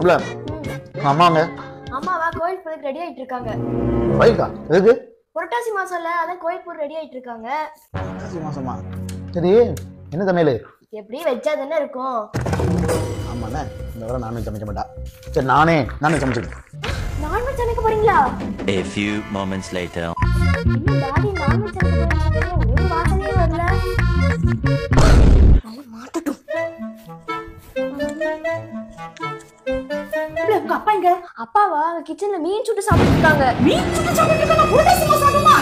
இல்ல அம்மாங்க அம்மாவா கோயில் போறதுக்கு ரெடி ஆயிட்டு இருக்காங்க பைக்கா எதுக்கு புரட்டாசி மாசம்ல அதான் கோயில் போற ரெடி ஆயிட்டு இருக்காங்க புரட்டாசி மாசமா சரி என்ன சமையல் எப்படி வச்சா தானே இருக்கும் ஆமாண்ணே இந்த வர நானும் சமைக்க மாட்டா சரி நானே நானே சமைச்சிருக்கேன் நான்வெஜ் சமைக்க போறீங்களா A few moments later. இன்னும் டாடி நான்வெஜ் சமைக்க போறீங்க ஒரு வாசனையே வரல நல்லா மாத்தட்டும் இல்ல, உங்க அப்பா எங்க அப்பாவா அங்க கிச்சன்ல மீன் சுட்டு சாப்பிட்டு இருக்காங்க மீன் சுட்டு சாப்பிட்டு இருக்காங்க புரட்டாசி மாசமா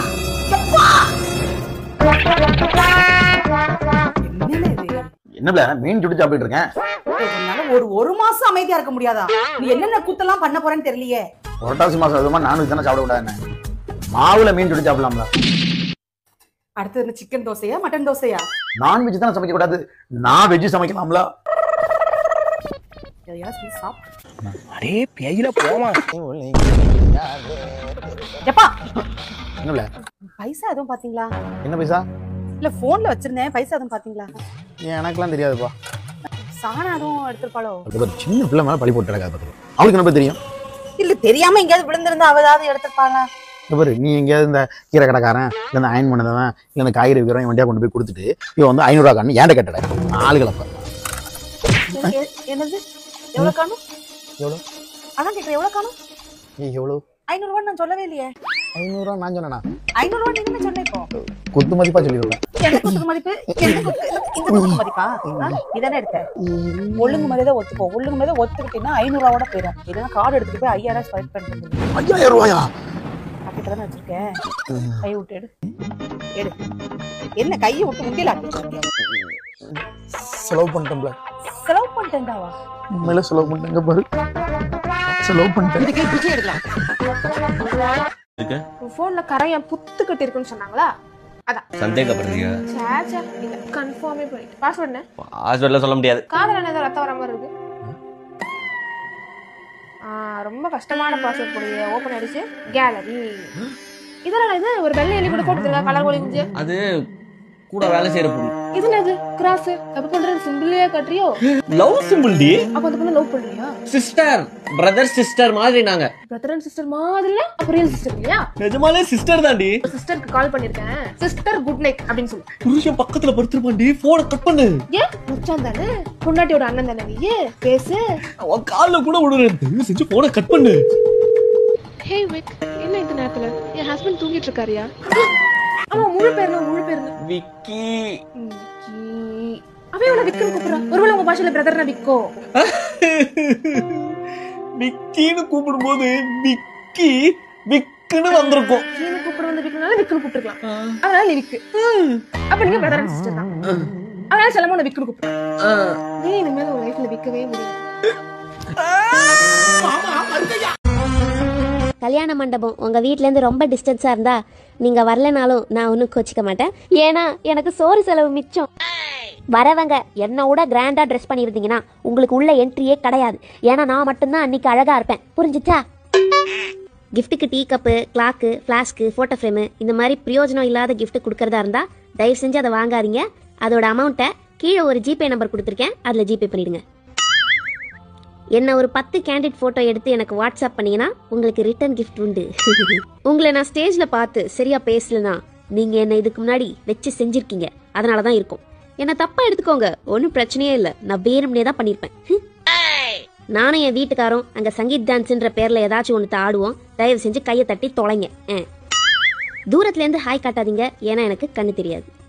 என்னல இது என்னல மீன் சுட்டு சாப்பிட்டு இருக்கேன் உன்னால ஒரு ஒரு மாசம் அமைதியா இருக்க முடியாதா நீ என்னென்ன கூத்தெல்லாம் பண்ண போறேன்னு தெரியலையே புரட்டாசி மாசம் அதுமா நானும் தானே சாப்பிட கூடாது மாவுல மீன் சுட்டு சாப்பிடலாம்ல அடுத்தது என்ன சிக்கன் தோசையா மட்டன் தோசையா நான்வெஜ் தானே சமைக்க கூடாது நான் வெஜ் சமைக்கலாம்ல எதையாவது சொல்லி சாப்பிடு அடே பேயில போமா எப்பா என்னல பைசா எதுவும் பாத்தீங்களா என்ன பைசா இல்ல போன்ல வச்சிருந்தேன் பைசா எதுவும் பாத்தீங்களா எனக்கெல்லாம் தெரியாதுப்பா சாணம் எதுவும் எடுத்திருப்பாளோ அது ஒரு சின்ன பிள்ளை மேல பழி போட்டு கிடக்காது பாரு. அவளுக்கு என்ன தெரியும் இல்ல தெரியாம எங்கேயாவது விழுந்திருந்தா அவ ஏதாவது எடுத்திருப்பாளா இந்த பாரு நீ எங்கேயாவது இந்த கீரை கடைக்காரன் இல்லை இந்த அயன் பண்ணதவன் இல்லை இந்த காய்கறி விற்கிறவன் வண்டியா கொண்டு போய் கொடுத்துட்டு இவன் வந்து ஐநூறுரூவா காணும் ஏன்ட கட்டட ஆளுகளை பாரு எ- என்னது எவ்வளவு காணும் எவ்வளோ அதான் கேக்குறேன் எவ்வளவு காணும் நீ எவ்வளோ ஐநூறு ரூபாய் நான் சொல்லவே இல்லையே ஐநூறுரூவா நான் சொன்னேனா ஐநூறு ரூபாய் நீங்க என்ன சொன்ன இப்போ குத்து மதிப்பா சொல்லிடுவேன் எந்த குத்துக்கு மதிப்பு எந்த குத்து இந்த குத்துக்கு மதிப்பா ஆ? இதானே எடுத்த ஒழுங்கு மரியாதை ஒத்துக்கோ ஒழுங்கு மரியாதை ஒத்துக்கிட்டீங்கன்னா ஐநூறு ரூபாவோட போயிடும் இல்லைன்னா கார்டு எடுத்துட்டு போய் ஐயாயிரம் ஸ்வைப் பண்ணிட்டு ஐயாயிரம் ரூபாயா பாக்கெட்ல தானே வச்சிருக்கேன் கை விட்டு எடு எடு என்ன கையை விட்டு முடியல செலவு பண்ணிட்டோம்ல செலவு பண்ணிட்டேன்டாவா உண்மையில செலவு பண்ணிட்டேங்க பாரு செலவு பண்ணிட்டேன் இதுக்கே பிச்சை எடுக்கலாம் போன்ல கரையான் புத்து கட்டி இருக்குன்னு சொன்னாங்களா சந்தேகப்படுறீங்க சேச்சா இல்ல கன்ஃபார்மே பண்ணிட்டு பாஸ்வேர்ட் என்ன பாஸ்வேர்ட்ல சொல்ல முடியாது காதல என்ன ஏதோ ரத்தம் வர மாதிரி இருக்கு ஆ, ரொம்ப கஷ்டமான பாஸ்வேர்ட் போடுங்க ஓபன் ஆயிடுச்சு கேலரி இதெல்லாம் இது ஒரு வெள்ளை எலி கூட போட்டுருங்க கலர் ஒளிஞ்சு அது கூட வேலை செய்யற பொண்ணு இது என்னது கிராஸ் எப்ப பண்றது சிம்பிளே கட்டுறியோ லவ் சிம்பிள் டி அப்ப அந்த பொண்ணு லவ் பண்றியா சிஸ்டர் பிரதர் சிஸ்டர் மாதிரி நாங்க பிரதர் அண்ட் சிஸ்டர் மாதிரில அப்ப ரியல் சிஸ்டர் இல்லையா நிஜமாலே சிஸ்டர் தாண்டி சிஸ்டருக்கு கால் பண்ணிருக்கேன் சிஸ்டர் குட் நைட் அப்படின்னு சொல்லு புருஷன் பக்கத்துல படுத்திருப்பான்டி போனை கட் பண்ணு ஏன் முச்சான் தானே பொண்டாட்டியோட அண்ணன் தானே நீ பேசு அவன் கால்ல கூட விடுறேன் தயவு செஞ்சு போனை கட் பண்ணு ஹே விக் என்ன இந்த நேரத்துல என் ஹஸ்பண்ட் தூங்கிட்டு இருக்காருயா ஆமா முழு பேர் என்ன, முழு பேர் என்ன? விக்கி விக்கி. அவன் இவள விக்குன்னு கூப்பிடுறா ஒருவேளை உங்க பாஷையில பிரதர்னா விக்கோ விக்கின்னு கூப்பிடும்போது விக்கி விக்குன்னு வந்திருக்கும் கீழே கூப்பிட வந்து விக்குனால விக்குன்னு கூப்பிட்டுருக்கலாம் அதனால நீ விக்கு அப்ப நீங்க பிரதர் அண்ட் சிஸ்டர் தான் அதனால செல்லமா உன்னை விக்குன்னு கூப்பிடுறேன் நீ இனிமேல் உன் லைஃப்ல விக்கவே முடியாது கல்யாண மண்டபம் உங்க வீட்ல இருந்து ரொம்ப டிஸ்டன்ஸா இருந்தா நீங்க வரலனாலும் நான் ஒன்றும் கோச்சிக்க மாட்டேன் ஏன்னா எனக்கு சோறு செலவு மிச்சம் வரவங்க என்னை விட கிராண்டா ட்ரெஸ் பண்ணியிருந்தீங்கன்னா உங்களுக்கு உள்ள என்ட்ரியே கிடையாது ஏன்னா நான் மட்டும்தான் அன்னைக்கு அழகா இருப்பேன் புரிஞ்சுச்சா கிஃப்ட்டுக்கு tea cup clock flask photo frame இந்த மாதிரி பிரயோஜனம் இல்லாத gift கொடுக்கறதா இருந்தா தயவு செஞ்சு அதை வாங்காதீங்க அதோட அமௌண்ட்டை கீழே ஒரு ஜிபே நம்பர் கொடுத்துருக்கேன் அதில் ஜிபே பண்ணிடுங்க என்ன ஒரு பத்து கேண்டிட் ஃபோட்டோ எடுத்து எனக்கு வாட்ஸ்அப் பண்ணீங்கன்னா உங்களுக்கு ரிட்டர்ன் gift உண்டு உங்களை நான் ஸ்டேஜில் பார்த்து சரியா பேசலனா நீங்க என்ன இதுக்கு முன்னாடி வச்சு செஞ்சிருக்கீங்க அதனால தான் இருக்கும் என்ன தப்பா எடுத்துக்கோங்க ஒன்றும் பிரச்சனையே இல்லை நான் வேணும்னே தான் பண்ணியிருப்பேன் ஹம். நானும் என் வீட்டுக்காரும் அங்க சங்கீத் டான்ஸ்ன்ற பேர்ல ஏதாச்சும் ஒன்று ஆடுவோம் தயவு செஞ்சு கையை தட்டி தொலைங்க ஆ. தூரத்துல இருந்து ஹாய் காட்டாதீங்க ஏன்னா எனக்கு கண்ணு தெரியாது